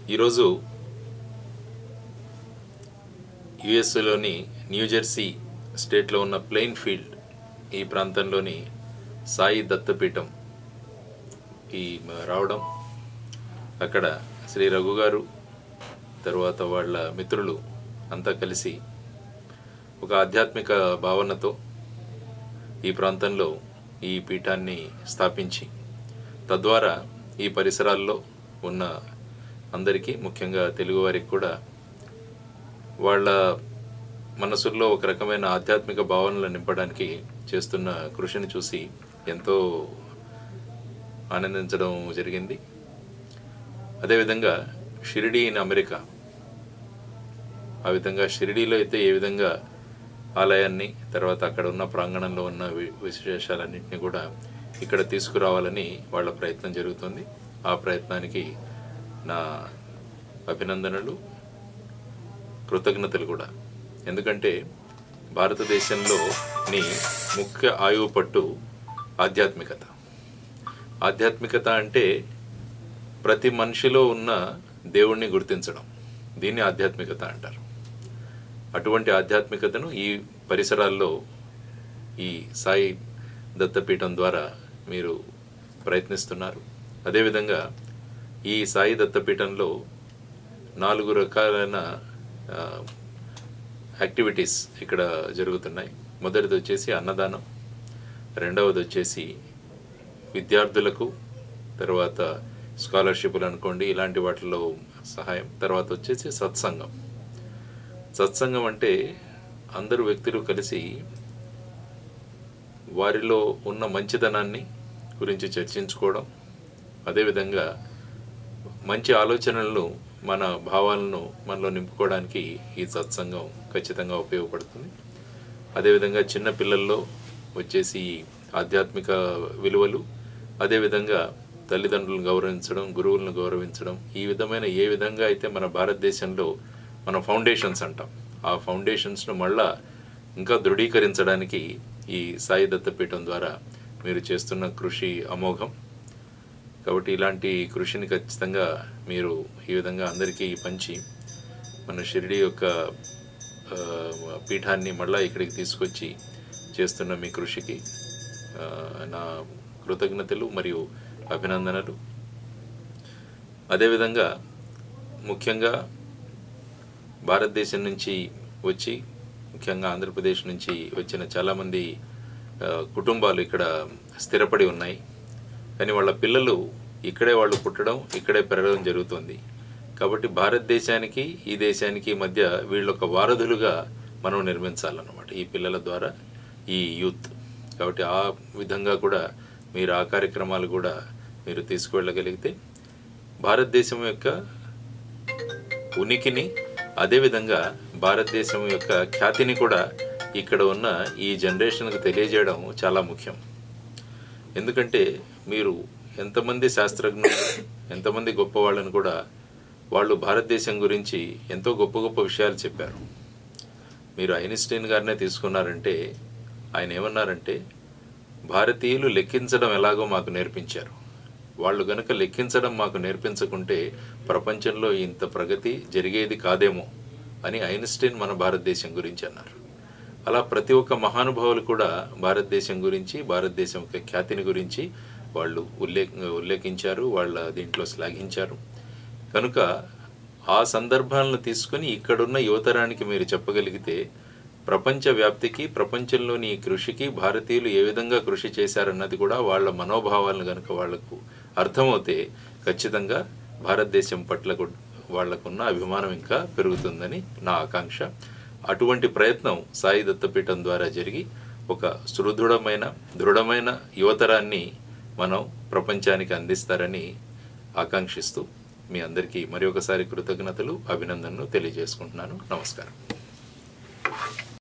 ఈరోజు యుఎస్లోని న్యూజెర్సీ స్టేట్లో ఉన్న ప్లెయిన్ ఫీల్డ్ ఈ ప్రాంతంలోని సాయి దత్తపీఠం ఈ రావడం అక్కడ శ్రీ రఘు గారు తర్వాత వాళ్ళ మిత్రులు అంతా కలిసి ఒక ఆధ్యాత్మిక భావనతో ఈ ప్రాంతంలో ఈ పీఠాన్ని స్థాపించి తద్వారా ఈ పరిసరాల్లో ఉన్న అందరికీ ముఖ్యంగా తెలుగువారికి కూడా వాళ్ళ మనసుల్లో ఒక రకమైన ఆధ్యాత్మిక భావనలు నింపడానికి చేస్తున్న కృషిని చూసి ఎంతో ఆనందించడం జరిగింది అదేవిధంగా షిరిడి ఇన్ అమెరికా ఆ విధంగా షిరిడీలో అయితే ఏ విధంగా ఆలయాన్ని తర్వాత అక్కడ ఉన్న ప్రాంగణంలో ఉన్న వి- విశేషాలన్నింటినీ కూడా ఇక్కడ తీసుకురావాలని వాళ్ళ ప్రయత్నం జరుగుతుంది ఆ ప్రయత్నానికి నా అభినందనలు కృతజ్ఞతలు కూడా ఎందుకంటే భారతదేశంలోని ముఖ్య ఆయువు పట్టు ఆధ్యాత్మికత ఆధ్యాత్మికత అంటే ప్రతి మనిషిలో ఉన్న దేవుణ్ణి గుర్తించడం దీన్ని ఆధ్యాత్మికత అంటారు అటువంటి ఆధ్యాత్మికతను ఈ పరిసరాల్లో ఈ సాయి దత్తపీఠం ద్వారా మీరు ప్రయత్నిస్తున్నారు అదేవిధంగా ఈ సాయి దత్తపీఠంలో నాలుగు రకాలైన ఆ, యాక్టివిటీస్ ఇక్కడ జరుగుతున్నాయి మొదటిది వచ్చేసి అన్నదానం రెండవది వచ్చేసి విద్యార్థులకు తర్వాత స్కాలర్షిప్లు అనుకోండి ఇలాంటి వాటిలో సహాయం తర్వాత వచ్చేసి సత్సంగం సత్సంగం అంటే అందరు వ్యక్తులు కలిసి వారిలో ఉన్న మంచితనాన్ని గురించి చర్చించుకోవడం అదేవిధంగా మంచి ఆలోచనలను మన భావాలను మనలో నింపుకోవడానికి ఈ సత్సంగం ఖచ్చితంగా ఉపయోగపడుతుంది అదేవిధంగా చిన్న పిల్లల్లో వచ్చేసి ఆధ్యాత్మిక విలువలు అదేవిధంగా తల్లిదండ్రులను గౌరవించడం గురువులను గౌరవించడం ఈ విధమైన ఏ విధంగా అయితే మన భారతదేశంలో మన ఫౌండేషన్స్ అంటాం ఆ ఫౌండేషన్స్ను మళ్ళా ఇంకా దృఢీకరించడానికి ఈ సాయి దత్తపీఠం ద్వారా మీరు చేస్తున్న కృషి అమోఘం కాబట్టి ఇలాంటి కృషిని ఖచ్చితంగా మీరు ఈ విధంగా అందరికీ పంచి మన షిరిడి యొక్క ఆ, పీఠాన్ని మళ్ళా ఇక్కడికి తీసుకొచ్చి చేస్తున్న మీ కృషికి ఆ, నా కృతజ్ఞతలు మరియు అభినందనలు అదేవిధంగా ముఖ్యంగా భారతదేశం నుంచి వచ్చి ముఖ్యంగా ఆంధ్రప్రదేశ్ నుంచి వచ్చిన చాలామంది ఆ, కుటుంబాలు ఇక్కడ స్థిరపడి ఉన్నాయి కానీ వాళ్ళ పిల్లలు ఇక్కడే వాళ్ళు పుట్టడం ఇక్కడే పెరగడం జరుగుతుంది కాబట్టి భారతదేశానికి ఈ దేశానికి మధ్య వీళ్ళు ఒక వారధులుగా మనం నిర్మించాలన్నమాట ఈ పిల్లల ద్వారా ఈ యూత్ కాబట్టి ఆ విధంగా కూడా మీరు ఆ కార్యక్రమాలు కూడా మీరు తీసుకువెళ్ళగలిగితే భారతదేశం యొక్క ఉనికిని అదేవిధంగా భారతదేశం యొక్క ఖ్యాతిని కూడా ఇక్కడ ఉన్న ఈ జనరేషన్కి తెలియజేయడం చాలా ముఖ్యం ఎందుకంటే మీరు ఎంతమంది శాస్త్రజ్ఞులు ఎంతమంది గొప్ప వాళ్ళని కూడా వాళ్ళు భారతదేశం గురించి ఎంతో గొప్ప గొప్ప విషయాలు చెప్పారు మీరు ఐన్స్టీన్ గారినే తీసుకున్నారంటే ఆయన ఏమన్నారంటే భారతీయులు లెక్కించడం ఎలాగో మాకు నేర్పించారు వాళ్ళు గనుక లెక్కించడం మాకు నేర్పించకుంటే ప్రపంచంలో ఇంత ప్రగతి జరిగేది కాదేమో అని ఐన్స్టీన్ మన భారతదేశం గురించి అన్నారు అలా ప్రతి ఒక్క మహానుభావులు కూడా భారతదేశం గురించి భారతదేశం యొక్క ఖ్యాతిని గురించి వాళ్ళు ఉల్లేఖ ఉల్లేఖించారు వాళ్ళ దీంట్లో శ్లాఘించారు కనుక ఆ సందర్భాలను తీసుకుని ఇక్కడున్న యువతరానికి మీరు చెప్పగలిగితే ప్రపంచ వ్యాప్తికి ప్రపంచంలోని ఈ కృషికి భారతీయులు ఏ విధంగా కృషి చేశారన్నది కూడా వాళ్ళ మనోభావాలను కనుక వాళ్లకు అర్థమవుతే ఖచ్చితంగా భారతదేశం పట్ల కు- వాళ్లకున్న అభిమానం ఇంకా పెరుగుతుందని నా ఆకాంక్ష అటువంటి ప్రయత్నం సాయి దత్తపీఠం ద్వారా జరిగి ఒక సుదృఢమైన దృఢమైన యువతరాన్ని మనం ప్రపంచానికి అందిస్తారని ఆకాంక్షిస్తూ మీ అందరికీ మరి ఒకసారి కృతజ్ఞతలు అభినందనలు తెలియజేసుకుంటున్నాను నమస్కారం